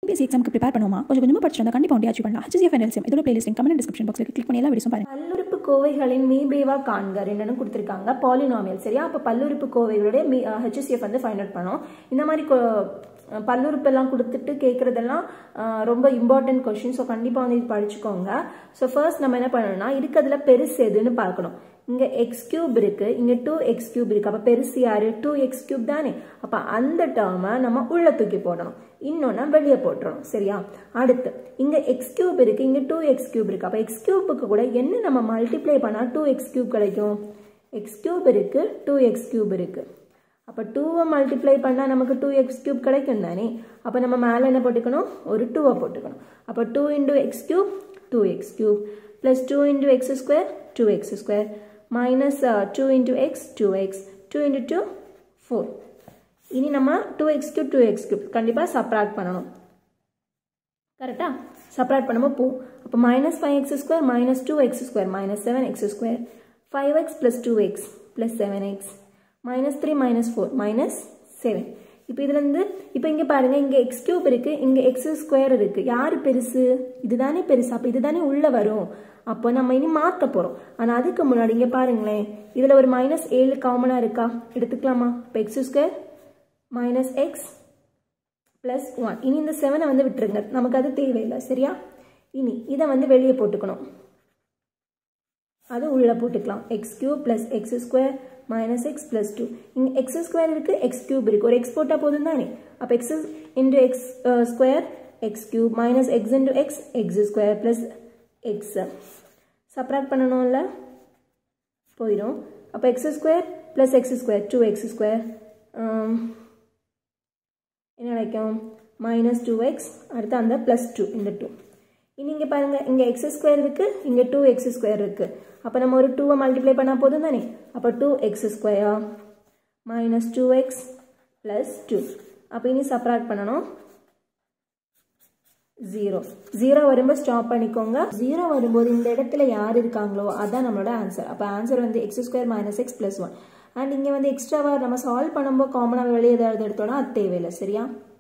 BSc எக்ஸாமுக்கு prepare பண்ணுவோமா கொஞ்சம் கொஞ்சமாக படிச்சிருந்தா கண்டிப்பாக ஒன்றே அச்சீவ் பண்ணலாம் ஹெச்சிஎஃப் என்எல்சிஎம் இதோட பிளேலிஸ்ட் கமெண்ட் டிஸ்கிரிப்ஷன் பாக்ஸில் கிளிக் பண்ணி எல்லா வீடியோஸும் பாருங்க பல்லுறுப்பு கோவைகளின் மீபேவா காண்க ரெண்டுன்னு கொடுத்துருக்காங்க பாலினாமியல் சரியா அப்போ பல்லுறுப்பு கோவைகளுடைய மீ ஹெச்சிஎஃப் வந்து ஃபைண்ட் அவுட் பண்ணோம் இந்த மாதிரி கொ- பல்லுறுப்பு எல்லாம் கொடுத்துட்டு கேட்குறதெல்லாம் ரொம்ப இம்பார்ட்டன்ட் கொஷின் ஸோ கண்டிப்பாக வந்து இது படிச்சுக்கோங்க ஸோ ஃபர்ஸ்ட் நம்ம என்ன பண்ணணும்னா இருக்கிறதுல பெருசு எதுன்னு பார்க்கணும் இங்கே எக்ஸ் கியூப் இருக்கு இங்கே டூ எக்ஸ் கியூப் இருக்கு அப்போ பெருசு யாரு டூ எக்ஸ் கியூப் தானே அப்போ அந்த டேர்மை நம்ம உள்ள தூக்கி போடணும் இன்னொன்னா வெளியே போட்டுறணும் சரியா அடுத்து இங்கே எக்ஸ் கியூப் இருக்கு இங்கே டூ எக்ஸ் கியூப் இருக்கு அப்போ எக்ஸ் கியூபுக்கு கூட என்ன நம்ம மல்டிப்ளை பண்ணால் டூ எக்ஸ் கியூப் கிடைக்கும் எக்ஸ் கியூப் இருக்கு டூ எக்ஸ் கியூப் இருக்கு அப்போ டூவை மல்டிப்ளை பண்ணால் நமக்கு டூ எக்ஸ் கியூப் கிடைக்கும் தானே அப்போ நம்ம மேலே என்ன போட்டுக்கணும் ஒரு டூவை போட்டுக்கணும் அப்போ two into x cube two x cube plus two into x square two x square minus two into x two x two into two four இனி நம்ம two x cube two x cube கண்டிப்பாக subtract பண்ணணும் கரெக்டா subtract பண்ணும்போது போகும் அப்போ minus five x square minus two x square minus seven x square five x plus two x plus seven x minus three minus four minus seven இப்போ இதுலேருந்து இப்போ இங்கே பாருங்கள் இங்கே எக்ஸ் கியூப் இருக்குது இங்கே எக்ஸ் ஸ்கொயர் இருக்குது யார் பெருசு இதுதானே பெருசு அப்போ இதுதானே உள்ளே வரும் அப்போ நம்ம இனி மாற்ற போகிறோம் ஆனால் அதுக்கு முன்னாடி இங்கே பாருங்களேன் இதில் ஒரு மைனஸ் ஏழு காமனாக இருக்கா எடுத்துக்கலாமா இப்போ x square minus x plus one இனி இந்த செவனை வந்து விட்டுருங்க நமக்கு அது தேவையில்லை சரியா இனி இதை வந்து வெளியே போட்டுக்கணும் அது உள்ளே போட்டுக்கலாம் x cube plus x square minus x plus two இங்கே எக்ஸ் ஸ்கொயர் இருக்குது எக்ஸ் கியூப் இருக்குது ஒரு எக்ஸ் போட்டால் போதும் தானே அப்போ x into x square x cube minus x into x x square plus x subtract பண்ணணும்ல போயிடும் அப்போ x square plus x square two x square என்ன கிடைக்கும் மைனஸ் டூ எக்ஸ் அடுத்து அந்த ப்ளஸ் டூ இந்த டூ இனி இங்கே பாருங்கள் இங்கே எக்ஸ் ஸ்கொயர் இருக்குது இங்கே டூ எக்ஸ் ஸ்கொயர் இருக்குது அப்போ நம்ம ஒரு டூவை மல்டிப்ளை பண்ணால் போதும் தானே அப்போ two x square minus two x plus two அப்போ இனி சப்ராக்ட் பண்ணணும் ஜீரோ ஜீரோ வரும்போது ஸ்டாப் பண்ணிக்கோங்க ஜீரோ வரும்போது இந்த இடத்துல யார் இருக்காங்களோ அதான் நம்மளோட ஆன்சர் அப்போ ஆன்சர் வந்து x square minus x plus one and இங்கே வந்து எக்ஸ்ட்ராவாக நம்ம சால்வ் பண்ணும்போது காமனாக வெளியே ஏதாவது எடுத்தோம்னா அது தேவையில்லை சரியா